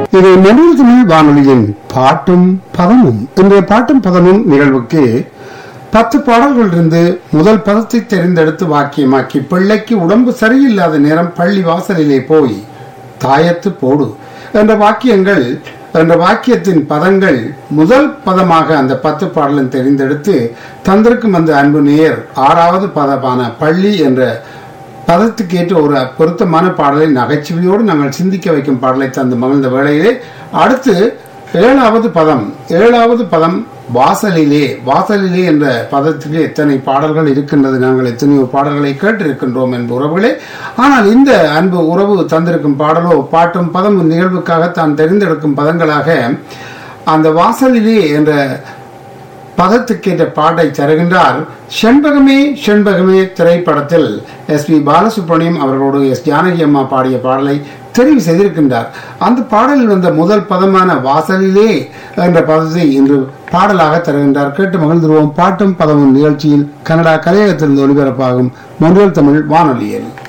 இது நடுவில் தமிழ் வானொலியின் பாட்டும் பதமும் இன்றைய பாட்டும் பதமும் நிகழ்வுக்கு பத்து பாடல்களிலிருந்து முதல் பதத்தை தெரிந்தெடுத்து வாக்கியமாக்கி பிள்ளைக்கு உடம்பு சரியில்லாத நேரம் பள்ளி வாசலிலே போய் தாயத்து போடு என்ற வாக்கியங்கள் என்ற வாக்கியத்தின் பதங்கள் முதல் பதமாக அந்த பத்து பாடலும் தெரிந்தெடுத்து தந்திருக்கும் அந்த அன்பு நேர் ஆறாவது பதமான பள்ளி என்ற பதத்துக்கேற்ற ஒரு பொருத்தமான பாடலை நகைச்சுவையோடு நாங்கள் சிந்திக்க வைக்கும் பாடலை தந்து மகிழ்ந்த வேளையிலே அடுத்து ஏழாவது பதம் ஏழாவது பதம் வாசலிலே வாசலிலே என்ற பதத்துக்கு எத்தனை பாடல்கள் இருக்கின்றது நாங்கள் எத்தனையோ பாடல்களை கேட்டிருக்கின்றோம் என்ப உறவுகளே ஆனால் இந்த அன்பு உறவு தந்திருக்கும் பாடலோ பாட்டும் பதம் நிகழ்வுக்காக தான் தெரிந்தெடுக்கும் பதங்களாக அந்த வாசலிலே என்ற பதத்துக்கேற்ற பாட்டை தருகின்றார் செண்பகமே செண்பகமே திரைப்படத்தில் எஸ் பி பாலசுப்ரமணியம் அவர்களோடு எஸ் ஜானகி அம்மா பாடிய பாடலை தெரிவு செய்திருக்கின்றார் அந்த பாடலில் வந்த முதல் பதமான வாசலிலே என்ற பதத்தை இன்று பாடலாக தருகின்றார் கேட்டு மகிழ்ந்துருவோம் பாட்டும் பதமும் நிகழ்ச்சியில் கனடா கலையகத்திலிருந்து ஒளிபரப்பாகும் மொன்றியல் தமிழ் வானொலியில்